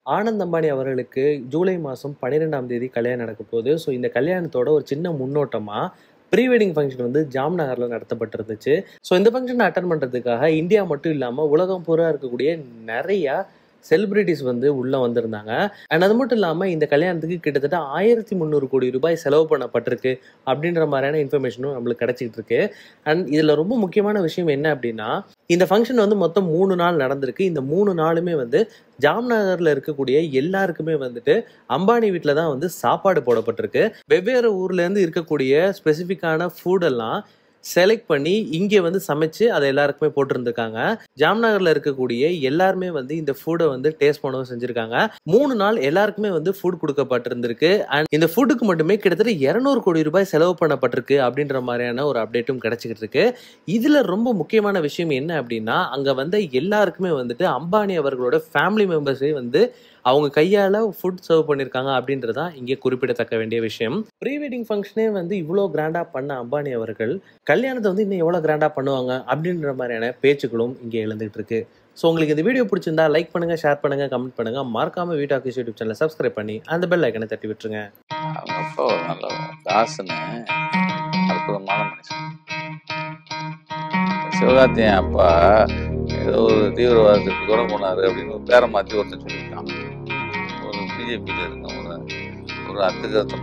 ஆனந்த் அம்பானி அவர்களுக்கு ஜூலை மாதம் பன்னிரெண்டாம் தேதி கல்யாணம் நடக்க போகுது ஸோ இந்த கல்யாணத்தோட ஒரு சின்ன முன்னோட்டமாக ப்ரீ வெட்டிங் ஃபங்க்ஷன் வந்து ஜாம்நகரில் நடத்தப்பட்டிருந்துச்சு ஸோ இந்த ஃபங்க்ஷனை அட்டன் பண்ணுறதுக்காக இந்தியா மட்டும் இல்லாமல் உலகம் பூரா இருக்கக்கூடிய நிறையா செலிபிரிட்டிஸ் வந்து உள்ளே வந்திருந்தாங்க அண்ட் அது மட்டும் இல்லாமல் இந்த கல்யாணத்துக்கு கிட்டத்தட்ட ஆயிரத்தி முந்நூறு கோடி ரூபாய் செலவு பண்ணப்பட்டிருக்கு அப்படின்ற மாதிரியான இன்ஃபர்மேஷனும் நம்மளுக்கு கிடைச்சிட்டு இருக்கு அண்ட் இதில் ரொம்ப முக்கியமான விஷயம் என்ன அப்படின்னா இந்த ஃபங்க்ஷன் வந்து மொத்தம் மூணு நாள் நடந்திருக்கு இந்த மூணு நாளுமே வந்து ஜாம்நகரில் இருக்கக்கூடிய எல்லாருக்குமே வந்துட்டு அம்பானி வீட்டில் தான் வந்து சாப்பாடு போடப்பட்டிருக்கு வெவ்வேறு ஊர்லேருந்து இருக்கக்கூடிய ஸ்பெசிஃபிக்கான ஃபுடெல்லாம் செலக்ட் பண்ணி இங்கே வந்து சமைச்சு அதை எல்லாருக்குமே போட்டிருந்துருக்காங்க ஜாம்நகரில் இருக்கக்கூடிய எல்லாருமே வந்து இந்த ஃபுட்டை வந்து டேஸ்ட் பண்ணவும் செஞ்சுருக்காங்க மூணு நாள் எல்லாருக்குமே வந்து ஃபுட் கொடுக்கப்பட்டிருந்திருக்கு அண்ட் இந்த ஃபுட்டுக்கு மட்டுமே கிட்டத்தட்ட இரநூறு கோடி ரூபாய் செலவு பண்ணப்பட்டிருக்கு அப்படின்ற மாதிரியான ஒரு அப்டேட்டும் கிடைச்சிக்கிட்டு இருக்கு இதில் ரொம்ப முக்கியமான விஷயம் என்ன அப்படின்னா அங்கே வந்த எல்லாருக்குமே வந்துட்டு அம்பானி அவர்களோட ஃபேமிலி மெம்பர்ஸே வந்து அவங்க கையால் ஃபுட் சர்வ் பண்ணியிருக்காங்க அப்படின்றதான் இங்கே குறிப்பிடத்தக்க வேண்டிய விஷயம் ப்ரீ வெட்டிங் ஃபங்க்ஷனே வந்து இவ்வளோ கிராண்டாக பண்ண அம்பானி அவர்கள் கல்யாணத்தை வந்து இன்னும் எவ்வளோ கிராண்டாக பண்ணுவாங்க அப்படின்ற மாதிரியான பேச்சுக்களும் இங்கே எழுந்துகிட்டு இருக்கு ஸோ உங்களுக்கு இந்த வீடியோ பிடிச்சிருந்தா லைக் பண்ணுங்க ஷேர் பண்ணுங்க கமெண்ட் பண்ணுங்க மறக்காம வீட்டாக்கு யூடியூப் சேனலை சப்ஸ்கிரைப் பண்ணி அந்த பெல் ஐக்கனை தட்டி விட்டுருங்க அவங்க அப்பா ஒரு நல்ல தாசுன்னு அற்புதமான மனுஷன் சிவகார்த்தி என் அப்பா ஏதோ ஒரு தீவிரவாதத்துக்கு கூட போனாரு அப்படின்னு ஒரு பேரை மாற்றி ஒருத்தன் சொல்லிட்டான் ஒரு பிஜேபியில் இருக்க ஒரு ஒரு அத்துக்கத்த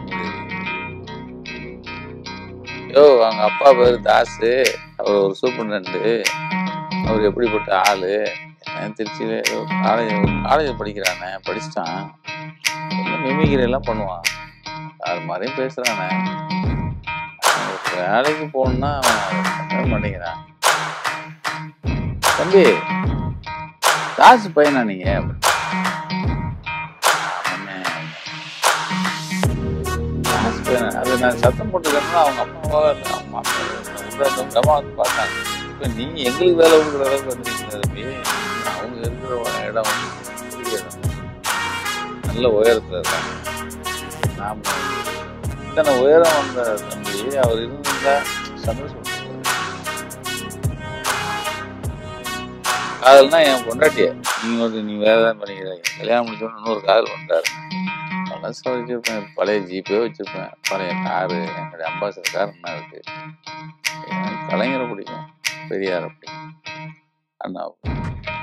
யோ அவங்க அப்பா பேர் தாசு அவர் ஒரு சூப்பர்டென்ட்டு அவர் எப்படிப்பட்ட ஆளு என்ன திருச்சியில் ஏதோ காலேஜ் காலேஜ் படிக்கிறானே படிச்சிட்டான் மிமிகிரி எல்லாம் பண்ணுவான் அது மாதிரியும் பேசுறானே அவனுக்கு வேலைக்கு போகணும்னா அவன் பண்ணவே மாட்டேங்கிறான் தம்பி காசு பையனா நீங்க ஆமாண்ணே. காசு பையனா அது நான் சத்தம் போட்டுக்கிறேன்னா அவங்க அம்மாவா இல்லை அவங்க மாமா கமா வந்து பார்த்தாங்க இப்போ நீ எங்களுக்கு வேலை கொடுக்குற அளவுக்கு வந்துருக்கீங்க தம்பி அவங்க இருக்கிற இடம் வந்து பெரிய இடம் நல்ல உயரத்துல இருக்காங்க நாம இத்தனை உயரம் வந்த தம்பி அவர் இருந்திருந்தா சந்தோஷம் காதல்னா என் பொண்டாட்டிய நீங்க வந்து நீ வேற ஏதாவது பண்ணிக்கிறீங்க கல்யாணம் முடிச்சோன்னு இன்னொரு காதல் பண்றாரு பழசா வச்சிருப்பேன் பழைய ஜீப்பே வச்சிருப்பேன் பழைய காரு என்னுடைய அம்பாசடர் கார் என்ன இருக்கு எனக்கு கலைஞரை பிடிக்கும் பெரியாரை பிடிக்கும் அண்ணா